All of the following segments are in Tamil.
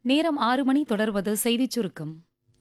நேரம் ஆறு மணி தொடர்வது செய்திச் சுருக்கம்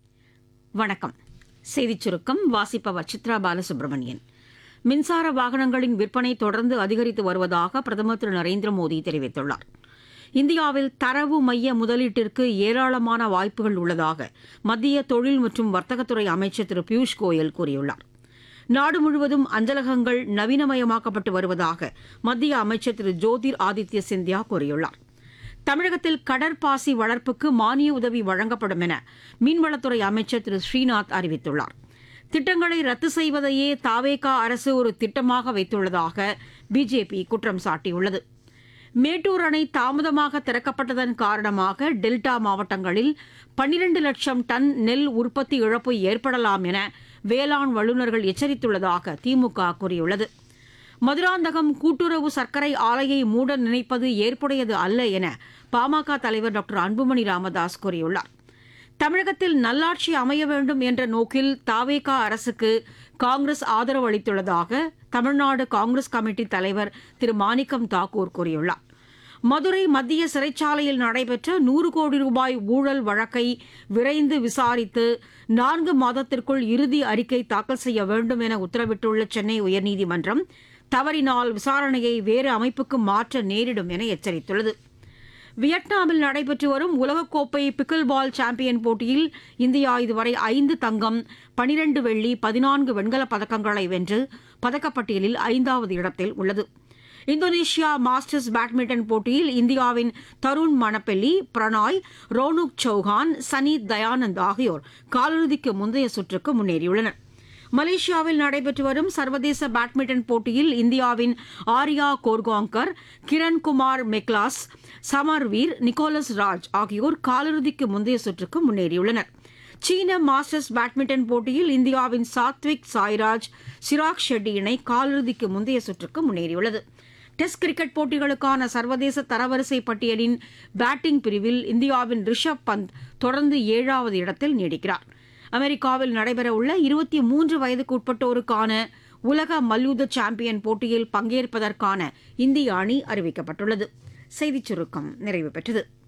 வணக்கம் செய்திச் சுருக்கம் வாசிப்பவர் சித்ரா பாலசுப்ரமணியன் மின்சார வாகனங்களின் விற்பனை தொடர்ந்து அதிகரித்து வருவதாக பிரதமர் திரு நரேந்திர மோடி தெரிவித்துள்ளார் இந்தியாவில் தரவு மைய முதலீட்டிற்கு ஏராளமான வாய்ப்புகள் உள்ளதாக மத்திய தொழில் மற்றும் வர்த்தகத்துறை அமைச்சர் திரு பியூஷ் கோயல் கூறியுள்ளார் நாடு முழுவதும் அஞ்சலகங்கள் நவீனமயமாக்கப்பட்டு வருவதாக மத்திய அமைச்சர் திரு ஜோதிர் ஆதித்ய சிந்தியா கூறியுள்ளார் தமிழகத்தில் கடற்பாசி வளர்ப்புக்கு மானிய உதவி வழங்கப்படும் என மீன்வளத்துறை அமைச்சர் திரு ஸ்ரீநாத் அறிவித்துள்ளார் திட்டங்களை ரத்து செய்வதையே தாவேகா அரசு ஒரு திட்டமாக வைத்துள்ளதாக பிஜேபி குற்றம் சாட்டியுள்ளது மேட்டூர் அணை தாமதமாக திறக்கப்பட்டதன் காரணமாக டெல்டா மாவட்டங்களில் 12 லட்சம் டன் நெல் உற்பத்தி இழப்பு ஏற்படலாம் என வேளாண் வல்லுநர்கள் எச்சரித்துள்ளதாக திமுக கூறியுள்ளது மதுராந்தகம் கூட்டுறவு சர்க்கரை ஆலையை மூட நினைப்பது ஏற்புடையது அல்ல என பாமக தலைவர் டாக்டர் அன்புமணி ராமதாஸ் கூறியுள்ளார் தமிழகத்தில் நல்லாட்சி அமைய வேண்டும் என்ற நோக்கில் தாவேகா அரசுக்கு காங்கிரஸ் ஆதரவு அளித்துள்ளதாக தமிழ்நாடு காங்கிரஸ் கமிட்டி தலைவர் திரு மாணிக்கம் தாக்கூர் கூறியுள்ளார் மதுரை மத்திய சிறைச்சாலையில் நடைபெற்ற நூறு கோடி ரூபாய் ஊழல் வழக்கை விரைந்து விசாரித்து நான்கு மாதத்திற்குள் இறுதி அறிக்கை தாக்கல் செய்ய வேண்டும் என உத்தரவிட்டுள்ள சென்னை உயர்நீதிமன்றம் தவறினால் விசாரணையை வேறு அமைப்புக்கு மாற்ற நேரிடும் என எச்சரித்துள்ளது வியட்நாமில் நடைபெற்று வரும் உலகக்கோப்பை பிக்கில் பால் சாம்பியன் போட்டியில் இந்தியா இதுவரை ஐந்து தங்கம் பனிரண்டு வெள்ளி பதினான்கு வெண்கலப் பதக்கங்களை வென்று பதக்கப்பட்டியலில் ஐந்தாவது இடத்தில் உள்ளது இந்தோனேஷியா மாஸ்டர்ஸ் பேட்மிண்டன் போட்டியில் இந்தியாவின் தருண் மணப்பெல்லி பிரணாய் ரோனுக் சௌஹான் சனி தயானந்த் ஆகியோர் காலிறுதிக்கு முந்தைய சுற்றுக்கு முன்னேறியுள்ளனர் மலேசியாவில் நடைபெற்று வரும் சர்வதேச பேட்மிண்டன் போட்டியில் இந்தியாவின் ஆர்யா கோர்காங்கர் கிரண்குமார் மெக்லாஸ் சமர்வீர் நிக்கோலஸ் ராஜ் ஆகியோர் காலிறுதிக்கு முந்தைய சுற்றுக்கு முன்னேறியுள்ளனர் சீன மாஸ்டர்ஸ் பேட்மிண்டன் போட்டியில் இந்தியாவின் சாத்விக் சாய்ராஜ் சிராக் ஷெட்டி இணை காலிறுதிக்கு முந்தைய சுற்றுக்கு முன்னேறியுள்ளது டெஸ்ட் கிரிக்கெட் போட்டிகளுக்கான சர்வதேச தரவரிசை பட்டியலின் பேட்டிங் பிரிவில் இந்தியாவின் ரிஷப் பந்த் தொடர்ந்து ஏழாவது இடத்தில் நீடிக்கிறார் அமெரிக்காவில் நடைபெறவுள்ள இருபத்தி மூன்று வயதுக்கு உட்பட்டோருக்கான உலக மல்யுத்த சாம்பியன் போட்டியில் பங்கேற்பதற்கான இந்திய அணி அறிவிக்கப்பட்டுள்ளது செய்திச் சுருக்கம் நிறைவு பெற்றது